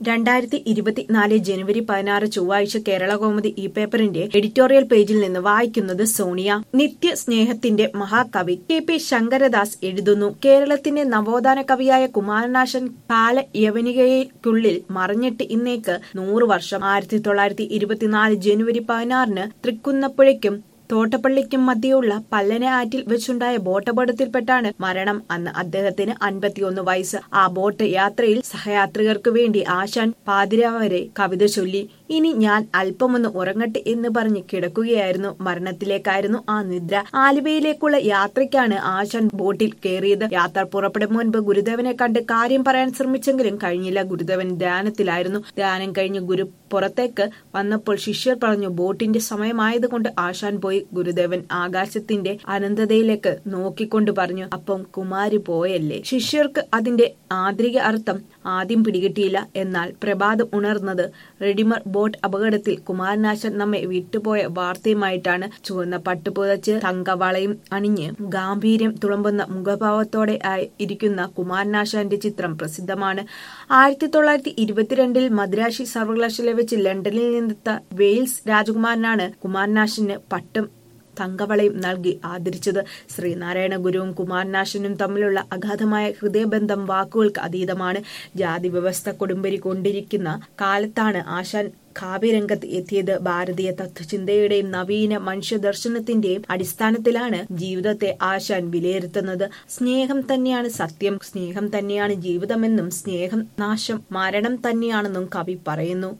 രണ്ടായിരത്തി ഇരുപത്തിനാല് ജനുവരി പതിനാറ് ചൊവ്വാഴ്ച കേരളകൗമുദി ഈ പേപ്പറിന്റെ എഡിറ്റോറിയൽ പേജിൽ നിന്ന് വായിക്കുന്നത് സോണിയ നിത്യ സ്നേഹത്തിന്റെ മഹാകവി കെ പി ശങ്കരദാസ് എഴുതുന്നു കേരളത്തിന്റെ നവോത്ഥാന കവിയായ കുമാരനാശൻ കാല യവനികയ്ക്കുള്ളിൽ മറിഞ്ഞിട്ട് ഇന്നേക്ക് നൂറ് വർഷം ആയിരത്തി തൊള്ളായിരത്തി ഇരുപത്തിനാല് ജനുവരി പതിനാറിന് തൃക്കുന്നപ്പുഴയ്ക്കും തോട്ടപ്പള്ളിക്കും മധ്യയുള്ള പല്ലന ആറ്റിൽ വെച്ചുണ്ടായ ബോട്ടപകടത്തിൽപ്പെട്ടാണ് മരണം അന്ന് അദ്ദേഹത്തിന് അൻപത്തിയൊന്ന് വയസ്സ് ആ ബോട്ട് യാത്രയിൽ സഹയാത്രികർക്ക് വേണ്ടി ആശാൻ പാതിര വരെ കവിത ചൊല്ലി ഇനി ഞാൻ അല്പമൊന്ന് ഉറങ്ങട്ടെ എന്ന് പറഞ്ഞ് കിടക്കുകയായിരുന്നു മരണത്തിലേക്കായിരുന്നു ആ നിദ്ര ആലുവയിലേക്കുള്ള യാത്രയ്ക്കാണ് ആശാൻ ബോട്ടിൽ കയറിയത് യാത്ര പുറപ്പെടും മുൻപ് ഗുരുദേവനെ കണ്ട് കാര്യം പറയാൻ ശ്രമിച്ചെങ്കിലും കഴിഞ്ഞില്ല ഗുരുദേവൻ ധ്യാനത്തിലായിരുന്നു ധ്യാനം കഴിഞ്ഞ് ഗുരു പുറത്തേക്ക് വന്നപ്പോൾ ശിഷ്യർ പറഞ്ഞു ബോട്ടിന്റെ സമയമായതുകൊണ്ട് ആശാൻ പോയി ഗുരുദേവൻ ആകാശത്തിന്റെ അനന്തതയിലേക്ക് നോക്കിക്കൊണ്ട് പറഞ്ഞു അപ്പം കുമാരി പോയല്ലേ ശിഷ്യർക്ക് അതിന്റെ ആന്തരിക അർത്ഥം ആദ്യം പിടികിട്ടിയില്ല എന്നാൽ പ്രഭാതം ഉണർന്നത് റെഡിമർ ബോട്ട് അപകടത്തിൽ കുമാരനാശൻ നമ്മെ വിട്ടുപോയ വാർത്തയുമായിട്ടാണ് ചുവന്ന പട്ടുപുതച്ച് തങ്കവളയും അണിഞ്ഞ് ഗാംഭീര്യം തുളുമ്പുന്ന മുഖഭാവത്തോടെ ഇരിക്കുന്ന കുമാരനാശാന്റെ ചിത്രം പ്രസിദ്ധമാണ് ആയിരത്തി തൊള്ളായിരത്തി ഇരുപത്തിരണ്ടിൽ മദ്രാശി സർവകലാശാല വെച്ച് ലണ്ടനിൽ നിന്നെത്ത വെയിൽസ് രാജകുമാരനാണ് കുമാരനാശന് പട്ടും തങ്കവളയും നൽകി ആദരിച്ചത് ശ്രീനാരായണ ഗുരുവും കുമാരനാശനും തമ്മിലുള്ള അഗാധമായ ഹൃദയബന്ധം വാക്കുകൾക്ക് അതീതമാണ് ജാതി വ്യവസ്ഥ കൊടുമ്പരി കൊണ്ടിരിക്കുന്ന കാലത്താണ് ആശാൻ കാവ്യരംഗത്ത് എത്തിയത് ഭാരതീയ തത്വചിന്തയുടെയും നവീന മനുഷ്യദർശനത്തിന്റെയും അടിസ്ഥാനത്തിലാണ് ജീവിതത്തെ ആശാൻ വിലയിരുത്തുന്നത് സ്നേഹം തന്നെയാണ് സത്യം സ്നേഹം തന്നെയാണ് ജീവിതമെന്നും സ്നേഹം നാശം മരണം തന്നെയാണെന്നും കവി പറയുന്നു